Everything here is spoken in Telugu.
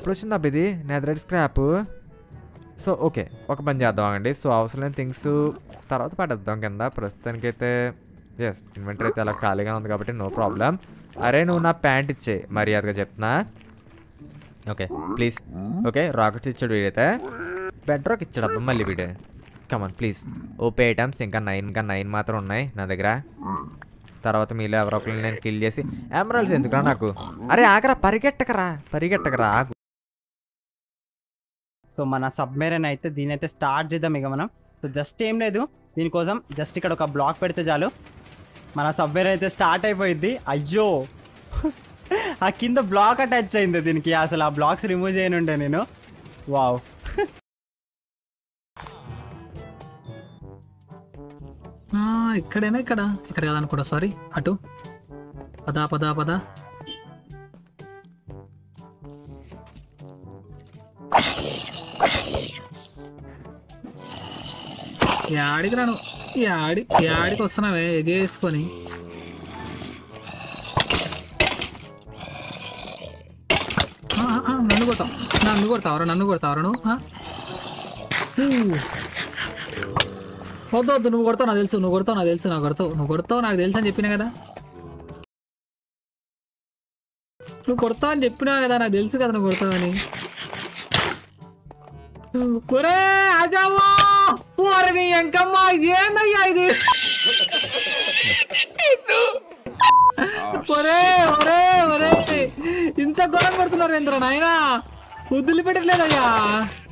ఎప్పుడు వచ్చింది అబ్బా ఇది నెదరైడ్ స్క్రాప్ సో ఓకే ఒక పని చేద్దాం అండి సో అవసరం లేని థింగ్స్ తర్వాత పడేద్దాం కింద ప్రస్తుతానికైతే ఎస్ ఇన్వెంటరీ అయితే అలా ఖాళీగా ఉంది కాబట్టి నో ప్రాబ్లం అరే నువ్వు నా ప్యాంట్ ఇచ్చే మర్యాదగా చెప్తున్నా ఓకే ప్లీజ్ ఓకే రాకెట్స్ ఇచ్చాడు వీడైతే బెడ్ రాక్ ఇచ్చాడు అబ్బా మళ్ళీ వీడు కమన్ ప్లీజ్ ఓపే ఐటమ్స్ ఇంకా నైన్ ఇంకా నైన్ మాత్రం ఉన్నాయి నా దగ్గర తర్వాత మీలో ఎవరో ఒకరిని నేను కిల్ చేసి ఎమరాల్స్ ఎందుకురా నాకు అరే ఆగరా పరిగెట్టకరా పరిగెట్టకరా ఆగు సో మన సబ్మెరైన్ అయితే దీని అయితే స్టార్ట్ చేద్దాం ఇక మనం సో జస్ట్ ఏం లేదు దీనికోసం జస్ట్ ఇక్కడ ఒక బ్లాక్ పెడితే చాలు మన సబ్మెరైన్ అయితే స్టార్ట్ అయిపోయింది అయ్యో ఆ కింద బ్లాక్ అటాచ్ అయింది దీనికి అసలు ఆ బ్లాక్స్ రిమూవ్ చేయనుండే నేను వావ్ ఆ, ఇక్కడేనా ఇక్కడ ఇక్కడ కాదనుకుంటా సారీ అటు పదా పదా పదా యాడికి రాను యాడి యాడికి వస్తున్నావే ఎగేసుకొని ఆ, ఆ, ఆ, నన్ను కొడతావు నన్ను కొడతావరా నన్ను కొడతావరా నువ్వు ఆ? ఊ. వద్దు వద్దు నువ్వు కొడతావు నాకు తెలుసు నువ్వు కొడతావు నాకు తెలుసు నాకు కొడతావు నువ్వు కొడతావు నాకు తెలుసు అని చెప్పినా కదా నువ్వు కొడతావు అని చెప్పినా కదా నాకు తెలుసు కదా నువ్వు కొడతావని ఒరే అజావా ఓరే నీ ఎంకమ్మ ఏందయ్యా ఇది ఒరే ఒరే ఒరే ఇంత ఘోరం కొడుతున్నారు ఏంద్ర నాయనా వదిలి పెట్టట్లేదయ్యా